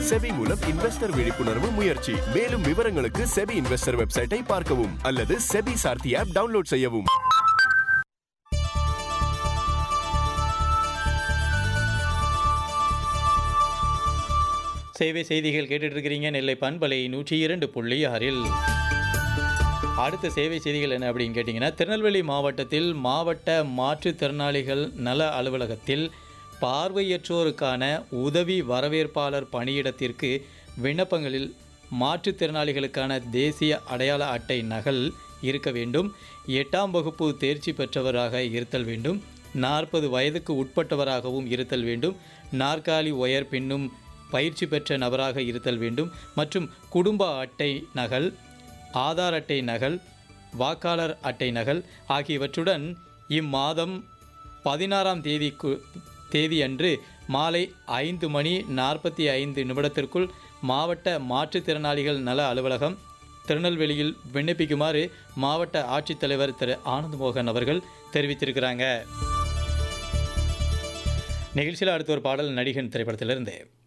SEBI மூலம் investor விழிப்புணர்வு முயற்சி மேலும் விவரங்களுக்கு செபி இன்வெஸ்டர் வெப்சைட்டை பார்க்கவும் அல்லது செபி சார்த்தி ஆப் டவுன்லோட் செய்யவும் சேவை செய்திகள் கேட்டுட்டு இருக்கிறீங்க நெல்லை பண்பலை நூற்றி இரண்டு புள்ளி ஆறில் அடுத்த சேவை செய்திகள் என்ன அப்படின்னு கேட்டிங்கன்னா திருநெல்வேலி மாவட்டத்தில் மாவட்ட மாற்றுத்திறனாளிகள் நல அலுவலகத்தில் பார்வையற்றோருக்கான உதவி வரவேற்பாளர் பணியிடத்திற்கு விண்ணப்பங்களில் மாற்றுத்திறனாளிகளுக்கான தேசிய அடையாள அட்டை நகல் இருக்க வேண்டும் எட்டாம் வகுப்பு தேர்ச்சி பெற்றவராக இருத்தல் வேண்டும் நாற்பது வயதுக்கு உட்பட்டவராகவும் இருத்தல் வேண்டும் நாற்காலி ஒயர் பின்னும் பயிற்சி பெற்ற நபராக இருத்தல் வேண்டும் மற்றும் குடும்ப அட்டை நகல் ஆதார் அட்டை நகல் வாக்காளர் அட்டை நகல் ஆகியவற்றுடன் இம்மாதம் பதினாறாம் தேதிக்கு தேதியன்று மாலை ஐந்து மணி நாற்பத்தி ஐந்து நிமிடத்திற்குள் மாவட்ட மாற்றுத்திறனாளிகள் நல அலுவலகம் திருநெல்வேலியில் விண்ணப்பிக்குமாறு மாவட்ட ஆட்சித்தலைவர் திரு ஆனந்த் மோகன் அவர்கள் தெரிவித்திருக்கிறாங்க நிகழ்ச்சியில் அடுத்த ஒரு பாடல் நடிகன் திரைப்படத்திலிருந்து